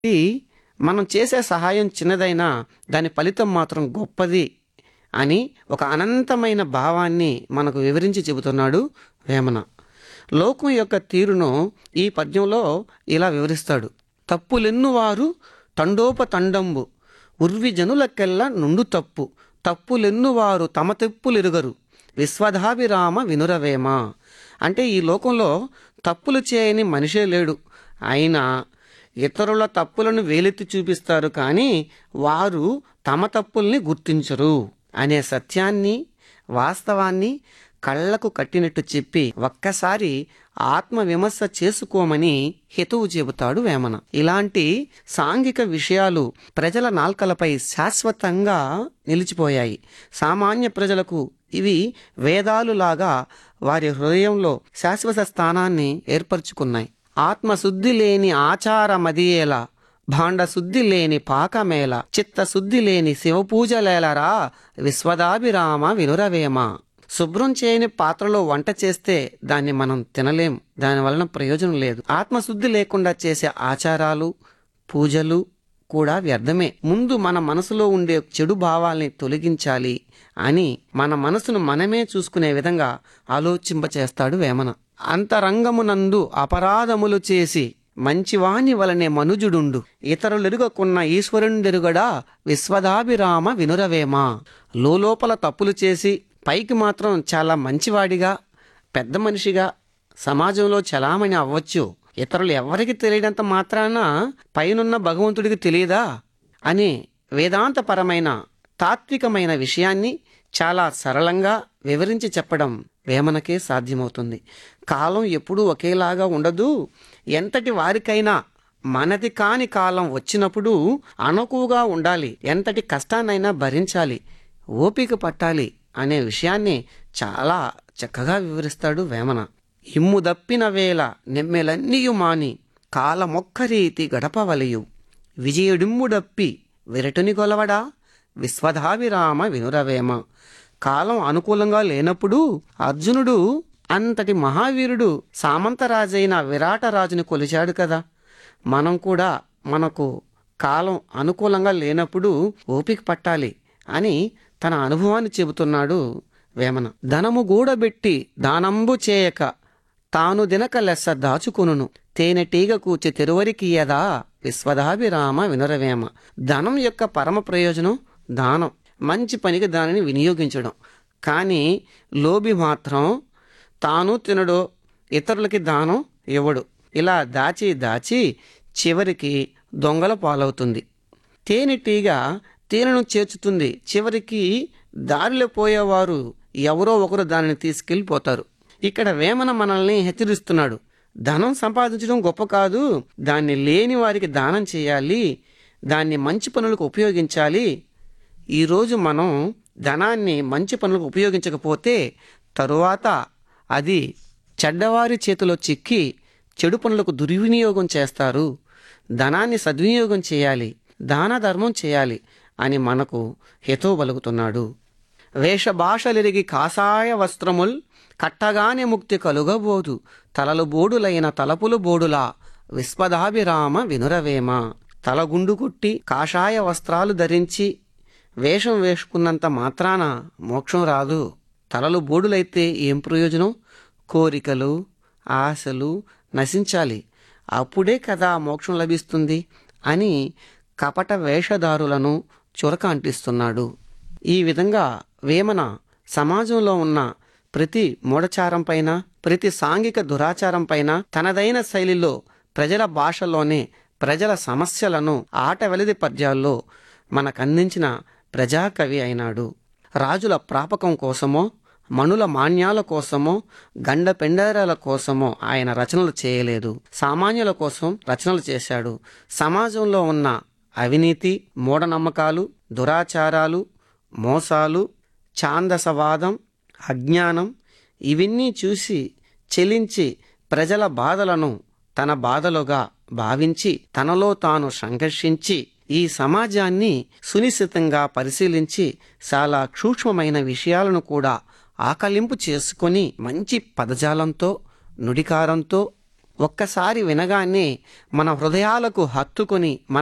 ఈ మనం చేసే సహాయం చిన్నదైనా దాని ఫలితం మాత్రం గొప్పది అని ఒక అనంతమైన భావాన్ని మనకు వివరించి చెబుతున్నాడు వేమన లోకం యొక్క తీరును ఈ పద్యంలో ఇలా వివరిస్తాడు తప్పులెన్నువారు తండోపతండంబు ఉర్వి జనులకెల్లా నుండు తప్పు తప్పులెన్నువారు తమ తెప్పులెరుగరు విశ్వధాభిరామ వినురవేమ అంటే ఈ లోకంలో తప్పులు చేయని మనిషే లేడు అయినా ఇతరుల తప్పులను వేలెత్తి చూపిస్తారు కానీ వారు తమ తప్పుల్ని గుర్తించరు అనే సత్యాన్ని వాస్తవాన్ని కళ్లకు కట్టినట్టు చెప్పి ఒక్కసారి ఆత్మ విమర్శ చేసుకోమని హితువు చెబుతాడు వేమన ఇలాంటి సాంఘిక విషయాలు ప్రజల నాల్కలపై శాశ్వతంగా నిలిచిపోయాయి సామాన్య ప్రజలకు ఇవి వేదాలులాగా వారి హృదయంలో శాశ్వత స్థానాన్ని ఏర్పరచుకున్నాయి ఆత్మశుద్ధి లేని ఆచారమదియేలా భాండశుద్ధి లేని పాకమేల చిత్తశుద్ధి లేని శివపూజలేలరా విశ్వదాభిరామ వినురవేమ శుభ్రం చేయని పాత్రలో వంట చేస్తే దాన్ని మనం తినలేం దాని వలన ప్రయోజనం లేదు ఆత్మశుద్ధి లేకుండా చేసే ఆచారాలు పూజలు కూడా వ్యర్థమే ముందు మన మనసులో ఉండే చెడు భావాల్ని తొలగించాలి అని మన మనసును మనమే చూసుకునే విధంగా ఆలోచింపచేస్తాడు వేమన అంతరంగమునందు అపరాధములు చేసి మంచివాని వలనే మనుజుడుండు ఇతరులెరుగకున్న ఈశ్వరుండెరుగడా విశ్వదాభిరామ వినురవేమ లోపల తప్పులు చేసి పైకి మాత్రం చాలా మంచివాడిగా పెద్ద మనిషిగా సమాజంలో చలామణి అవ్వచ్చు ఇతరులు ఎవరికి తెలియనంత మాత్రాన పైనున్న భగవంతుడికి తెలియదా అని వేదాంతపరమైన తాత్వికమైన విషయాన్ని చాలా సరళంగా వివరించి చెప్పడం వేమనకే సాధ్యమవుతుంది కాలం ఎప్పుడూ ఒకేలాగా ఉండదు ఎంతటి వారికైనా మనది కాని కాలం వచ్చినప్పుడు అణకువగా ఉండాలి ఎంతటి కష్టాన్నైనా భరించాలి ఓపిక పట్టాలి అనే విషయాన్ని చాలా చక్కగా వివరిస్తాడు వేమన ఇమ్ము దప్పిన వేళ నెమ్మెలన్నీయు మాని కాలమొక్క రీతి గడపవలయు విజయుడిమ్ము డప్పి విరటుని కొలవడా విశ్వధాభిరామ వినురవేమ కాలం అనుకూలంగా లేనప్పుడు అర్జునుడు అంతటి మహావీరుడు సామంతరాజైన విరాటరాజుని కొలిచాడు కదా మనం కూడా మనకు కాలం అనుకూలంగా లేనప్పుడు ఓపిక పట్టాలి అని తన అనుభవాన్ని చెబుతున్నాడు వేమన ధనము గూడబెట్టి దానంబు చేయక తాను దినక లెస్స దాచుకొనును తేనెటీగ కూర్చి తెరువరికియదా విశ్వదాభిరామ వినురవేమ ధనం యొక్క పరమ ప్రయోజనం దానం మంచి పనికి దానిని వినియోగించడం కానీ లోబి మాత్రం తాను తినడు ఇతరులకి దానం ఇవ్వడు ఇలా దాచి దాచి చివరికి దొంగల పాలవుతుంది తేనెటీగ తేనెను చేర్చుతుంది చివరికి దారిలో పోయేవారు ఎవరో ఒకరు దానిని తీసుకెళ్ళిపోతారు ఇక్కడ వేమన మనల్ని హెచ్చరిస్తున్నాడు ధనం సంపాదించడం గొప్ప కాదు దాన్ని లేని వారికి దానం చేయాలి దాన్ని మంచి పనులకు ఉపయోగించాలి ఈరోజు మనం ధనాన్ని మంచి పనులకు ఉపయోగించకపోతే తరువాత అది చెడ్డవారి చేతిలో చిక్కి చెడు పనులకు దుర్వినియోగం చేస్తారు ధనాన్ని సద్వినియోగం చేయాలి దాన ధర్మం చేయాలి అని మనకు హితో పలుకుతున్నాడు వేషభాషలిరిగి కాషాయ వస్త్రముల్ కట్టగానే ముక్తి కలుగబోదు తలలు బోడులైన తలపులు బోడులా విశ్వదాభిరామ వినురవేమ తలగుండు కుట్టి కాషాయ వస్త్రాలు ధరించి వేషం వేసుకున్నంత మాత్రాన మోక్షం రాదు తలలు బోడులైతే ఏం ప్రయోజనం కోరికలు ఆశలు నశించాలి అప్పుడే కదా మోక్షం లభిస్తుంది అని కపట వేషధారులను చురక అంటిస్తున్నాడు ఈ విధంగా వేమన సమాజంలో ఉన్న ప్రతి మూఢచారం పైన ప్రతి సాంఘిక దురాచారం పైన తనదైన శైలిలో ప్రజల భాషలోనే ప్రజల సమస్యలను ఆట వెలిది పద్యాల్లో మనకందించిన ప్రజాకవి అయినాడు రాజుల ప్రాపకం కోసమో మణుల మాన్యాల కోసమో గండ పెండేరాల కోసమో ఆయన రచనలు చేయలేదు సామాన్యుల కోసం రచనలు చేశాడు సమాజంలో ఉన్న అవినీతి మూఢనమ్మకాలు దురాచారాలు మోసాలు ఛాందసవాదం అజ్ఞానం ఇవన్నీ చూసి చెలించి ప్రజల బాధలను తన బాధలుగా భావించి తనలో తాను సంఘర్షించి ఈ సమాజాన్ని సునిశ్చితంగా పరిశీలించి చాలా సూక్ష్మమైన విషయాలను కూడా ఆకలింపు చేసుకొని మంచి పదజాలంతో నుడికారంతో ఒక్కసారి వినగానే మన హృదయాలకు హత్తుకొని మన